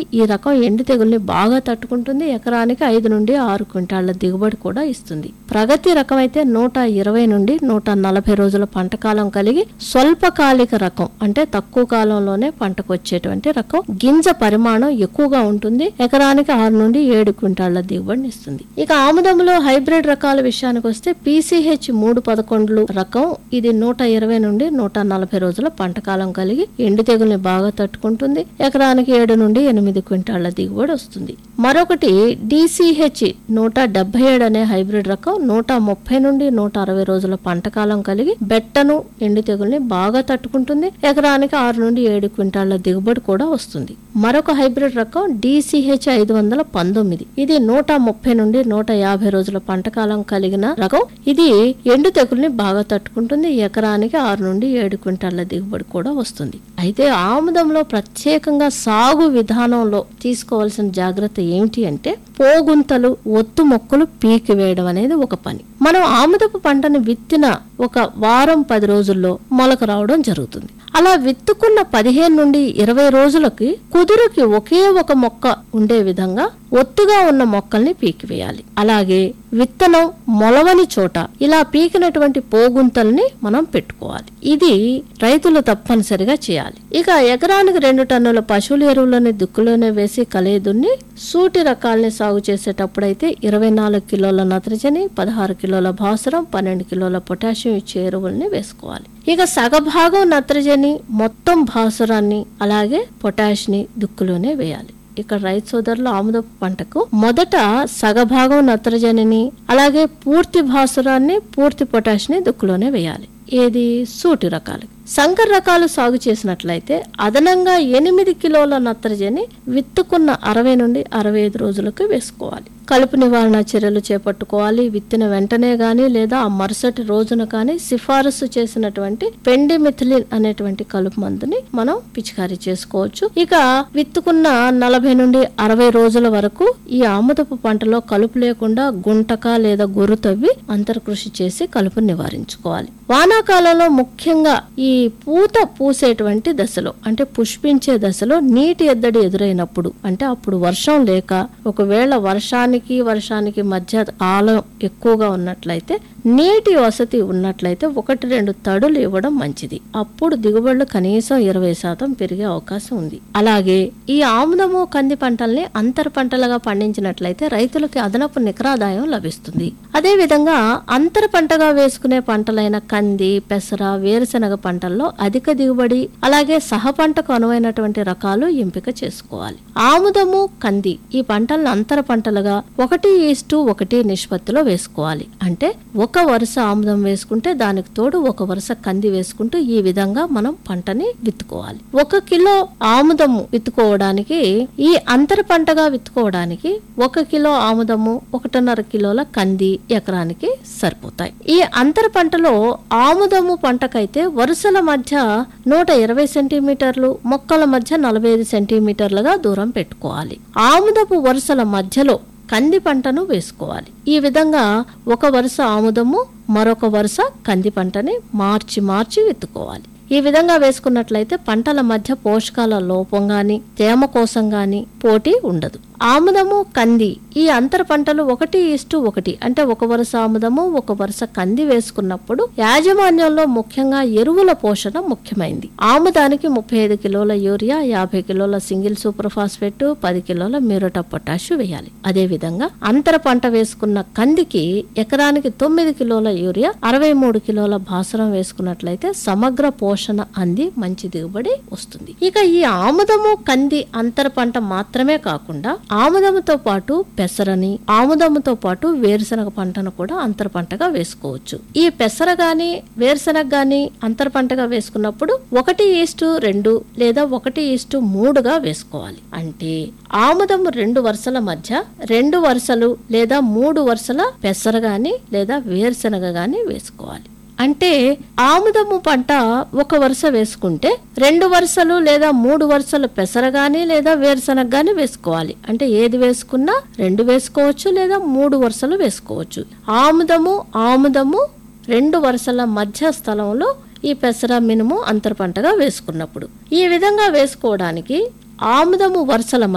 ఈ రకం ఎండు తెగుల్ని బాగా తట్టుకుంటుంది ఎకరానికి ఐదు నుండి ఆరు క్వింటాళ్ల దిగుబడి కూడా ఇస్తుంది ప్రగతి రకం అయితే నూట ఇరవై నుండి నూట నలభై రోజుల పంట కాలం కలిగి స్వల్పకాలిక రకం అంటే తక్కువ కాలంలోనే పంటకు వచ్చేటువంటి రకం గింజ పరిమాణం ఎక్కువగా ఉంటుంది ఎకరానికి ఆరు నుండి ఏడు క్వింటాళ్ల దిగుబడిని ఇస్తుంది ఇక ఆముదంలో హైబ్రిడ్ రకాల విషయానికి వస్తే పీసీహెచ్ మూడు పదకొండులు రకం ఇది నూట ఇరవై నుండి నూట నలభై రోజుల పంట కాలం కలిగి ఎండు తెగుల్ని బాగా తట్టుకుంటుంది ఎకరానికి ఏడు నుండి ఎనిమిది క్వింటాళ్ల దిగుబడి వస్తుంది మరొకటి డిసిహెచ్ నూట డెబ్బై ఏడు అనే హైబ్రిడ్ రకం నూట ముప్పై నుండి నూట అరవై రోజుల పంట కాలం కలిగి బెట్టను ఎండు తెగుల్ని బాగా తట్టుకుంటుంది ఎకరానికి ఆరు నుండి ఏడు క్వింటాళ్ల దిగుబడి కూడా వస్తుంది మరొక హైబ్రిడ్ రకం డిసిహెచ్ ఐదు వందల పంతొమ్మిది ఇది నూట ముప్పై నుండి నూట యాభై రోజుల పంట కాలం కలిగిన రకం ఇది ఎండు తెగుల్ని బాగా తట్టుకుంటుంది ఎకరానికి ఆరు నుండి ఏడు క్వింటాళ్ల దిగుబడి కూడా వస్తుంది అయితే ఆముదంలో ప్రత్యేకంగా సాగు విధానంలో తీసుకోవాల్సిన జాగ్రత్త ఏమిటి అంటే పోగుంతలు ఒత్తు మొక్కలు పీకి వేయడం అనేది ఒక పని మనం ఆముదపు పంటను విత్తిన ఒక వారం పది రోజుల్లో మొలక రావడం జరుగుతుంది అలా విత్తుకున్న పదిహేను నుండి ఇరవై రోజులకి కుదురుకి ఒకే ఒక మొక్క ఉండే విధంగా ఒత్తుగా ఉన్న మొక్కల్ని పీకివేయాలి అలాగే విత్తనం మొలవని చోట ఇలా పీకినటువంటి పోగుంతల్ని మనం పెట్టుకోవాలి ఇది రైతులు తప్పనిసరిగా చేయాలి ఇక ఎకరానికి రెండు టన్నుల పశువుల ఎరువులని దుక్కులోనే వేసి కలేదున్ని సూటి రకాల్ని సాగు చేసేటప్పుడైతే ఇరవై నాలుగు కిలోల నత్రజని పదహారు కిలోల భాస్వరం పన్నెండు కిలోల పొటాషియం ఇచ్చే ఎరువుల్ని వేసుకోవాలి ఇక సగభాగం నత్రజని మొత్తం భాస్వరాన్ని అలాగే పొటాష్ ని దుక్కులోనే వేయాలి ఇక్కడ రైతు సోదరులు ఆముదపు పంటకు మొదట సగభాగం నత్రజనిని అలాగే పూర్తి భాసురాన్ని పూర్తి పొటాష్ ని దుక్కులోనే వేయాలి ఏది సూటి రకాలు సంకర్ రకాలు సాగు చేసినట్లయితే అదనంగా ఎనిమిది కిలోల నత్రజని విత్తుకున్న అరవై నుండి అరవై ఐదు రోజులకు వేసుకోవాలి కలుపు నివారణ చర్యలు చేపట్టుకోవాలి విత్తిన వెంటనే గాని లేదా ఆ మరుసటి రోజున కానీ సిఫారసు చేసినటువంటి పెండిమిథిలిన్ అనేటువంటి కలుపు మందుని మనం పిచికారీ చేసుకోవచ్చు ఇక విత్తుకున్న నలభై నుండి అరవై రోజుల వరకు ఈ ఆముదపు పంటలో కలుపు లేకుండా గుంటక లేదా గొర్రు తవ్వి అంతర్కృషి చేసి కలుపు నివారించుకోవాలి వానాకాలంలో ముఖ్యంగా ఈ పూత పూసేటువంటి దశలో అంటే పుష్పించే దశలో నీటి ఎద్దడి ఎదురైనప్పుడు అంటే అప్పుడు వర్షం లేక ఒకవేళ వర్షానికి వర్షానికి మధ్య కాలం ఎక్కువగా ఉన్నట్లయితే నీటి వసతి ఉన్నట్లయితే ఒకటి రెండు తడులు ఇవ్వడం మంచిది అప్పుడు దిగుబడులు కనీసం ఇరవై శాతం పెరిగే అవకాశం ఉంది అలాగే ఈ ఆముదము కంది పంటల్ని అంతర పంటలుగా పండించినట్లయితే రైతులకి అదనపు నికరాదాయం లభిస్తుంది అదే విధంగా అంతర పంటగా వేసుకునే పంటలైన కంది పెసర వేరుశనగ పంటల్లో అధిక దిగుబడి అలాగే సహ పంటకు అనువైనటువంటి రకాలు ఎంపిక చేసుకోవాలి ఆముదము కంది ఈ పంటలను అంతర పంటలుగా ఒకటి ఈస్టు ఒకటి నిష్పత్తిలో వేసుకోవాలి అంటే ఒక వరుస ఆముదం వేసుకుంటే దానికి తోడు ఒక వరుస కంది వేసుకుంటూ ఈ విధంగా మనం పంటని విత్తుకోవాలి ఒక కిలో ఆముదము విత్తుకోవడానికి ఈ అంతర పంటగా విత్తుకోవడానికి ఒక కిలో ఆముదము ఒకటిన్నర కిలోల కంది ఎకరానికి సరిపోతాయి ఈ అంతర పంటలో ఆముదము పంటకైతే వరుసల మధ్య నూట ఇరవై సెంటీమీటర్లు మొక్కల మధ్య నలభై ఐదు సెంటీమీటర్లుగా దూరం పెట్టుకోవాలి ఆముదపు వరుసల మధ్యలో కంది పంటను వేసుకోవాలి ఈ విధంగా ఒక వరుస ఆముదము మరొక వరుస కంది పంటని మార్చి మార్చి విత్తుకోవాలి ఈ విధంగా వేసుకున్నట్లయితే పంటల మధ్య పోషకాల లోపం గాని తేమ కోసం గాని పోటీ ఉండదు ఆముదము కంది ఈ అంతర పంటలు ఒకటి ఇష్టు ఒకటి అంటే ఒక వరుస ఆముదము ఒక వరుస కంది వేసుకున్నప్పుడు యాజమాన్యంలో ముఖ్యంగా ఎరువుల పోషణ ముఖ్యమైంది ఆముదానికి ముప్పై ఐదు కిలోల యూరియా యాభై కిలోల సింగిల్ సూపర్ ఫాస్ఫేట్ పది కిలోల మ్యూరట పొటాష్ వేయాలి అదే విధంగా అంతర పంట వేసుకున్న కందికి ఎకరానికి తొమ్మిది కిలోల యూరియా అరవై మూడు కిలోల భాస్వరం వేసుకున్నట్లయితే సమగ్ర పోషణ అంది మంచి దిగుబడి వస్తుంది ఇక ఈ ఆముదము కంది అంతర పంట మాత్రమే కాకుండా ఆముదముతో పాటు పెసరని ఆముదముతో పాటు వేరుశనగ పంటను కూడా అంతర పంటగా వేసుకోవచ్చు ఈ పెసర గాని వేరుశనగ గాని అంతర పంటగా వేసుకున్నప్పుడు ఒకటి ఈస్టు రెండు లేదా ఒకటి ఈస్టు మూడుగా వేసుకోవాలి అంటే ఆముదము రెండు వరుసల మధ్య రెండు వరుసలు లేదా మూడు వరుసల పెసర గాని లేదా వేరుశనగ గాని వేసుకోవాలి అంటే ఆముదము పంట ఒక వరుస వేసుకుంటే రెండు వరుసలు లేదా మూడు వరుసలు పెసర గాని లేదా వేరుశనగ గాని వేసుకోవాలి అంటే ఏది వేసుకున్నా రెండు వేసుకోవచ్చు లేదా మూడు వరుసలు వేసుకోవచ్చు ఆముదము ఆముదము రెండు వరుసల మధ్య స్థలంలో ఈ పెసర మినుము అంతర పంటగా వేసుకున్నప్పుడు ఈ విధంగా వేసుకోవడానికి ఆముదము వరుసల